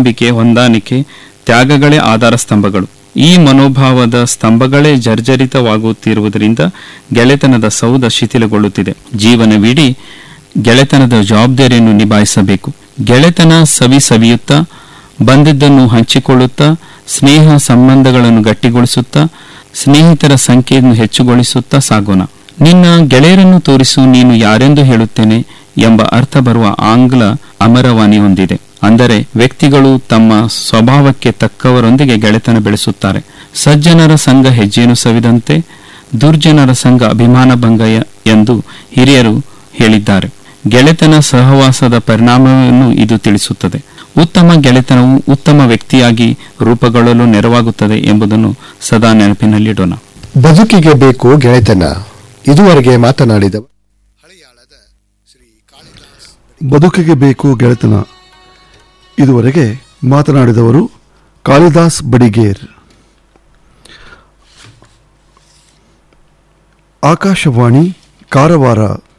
ನಂಬಿಕೆ ಹೊಂದಾಣಿಕೆ ತ್ಯಾಗಗಳೇ ಆಧಾರ ಸ್ತಂಭಗಳು ಈ ಮನೋಭಾವದ ಸ್ತಂಭಗಳೇ ಜರ್ಜರಿತವಾಗುತ್ತಿರುವುದರಿಂದ ಗೆಳೆತನದ ಸೌಧ ಶಿಥಿಲಗೊಳ್ಳುತ್ತಿದೆ ಜೀವನವಿಡೀ ಗೆಳೆತನದ ಜವಾಬ್ದಾರಿಯನ್ನು ನಿಭಾಯಿಸಬೇಕು ಗೆಳೆತನ ಸವಿ ಸವಿಯುತ್ತಾ ಬಂದಿದ್ದನ್ನು ಹಂಚಿಕೊಳ್ಳುತ್ತಾ ಸ್ನೇಹ ಸಂಬಂಧಗಳನ್ನು ಗಟ್ಟಿಗೊಳಿಸುತ್ತಾ ಸ್ನೇಹಿತರ ಸಂಖ್ಯೆಯನ್ನು ಹೆಚ್ಚುಗೊಳಿಸುತ್ತಾ ಸಾಗೋಣ ನಿನ್ನ ಗೆಳೆಯರನ್ನು ತೋರಿಸು ನೀನು ಯಾರೆಂದು ಹೇಳುತ್ತೇನೆ ಎಂಬ ಅರ್ಥ ಬರುವ ಆಂಗ್ಲ ಅಮರವಾಣಿ ಹೊಂದಿದೆ ಅಂದರೆ ವ್ಯಕ್ತಿಗಳು ತಮ್ಮ ಸ್ವಭಾವಕ್ಕೆ ತಕ್ಕವರೊಂದಿಗೆ ಗೆಳೆತನ ಬೆಳೆಸುತ್ತಾರೆ ಸಜ್ಜನರ ಸಂಘ ಹೆಜ್ಜೆಯನ್ನು ಸವಿದಂತೆ ದುರ್ಜನರ ಸಂಘ ಅಭಿಮಾನ ಭಂಗ ಎ- ಎಂದು ಹಿರಿಯರು ಹೇಳಿದ್ದಾರೆ ಗೆಳೆತನ ಸಹವಾಸದ ಪರಿಣಾಮವನ್ನು ಇದು ತಿಳಿಸುತ್ತದೆ ಉತ್ತಮ ಗೆಳೆತನವು ಉತ್ತಮ ವ್ಯಕ್ತಿಯಾಗಿ ರೂಪುಗೊಳ್ಳಲು ನೆರವಾಗುತ್ತದೆ ಎಂಬುದನ್ನು ಸದಾ ನೆನಪಿನಲ್ಲಿಡೋಣ ಬದುಕಿಗೆ ಬೇಕು ಗೆಳೆತನ ಇದುವರೆಗೆ ಮಾತನಾಡಿದ ಬದುಕಿಗೆ ಬೇಕು ಗೆಳೆತನ ಇದುವರೆಗೆ ಮಾತನಾಡಿದವರು ಕಾಳಿದಾಸ್ ಬಡಿಗೇರ್ ಆಕಾಶವಾಣಿ ಕಾರವಾರ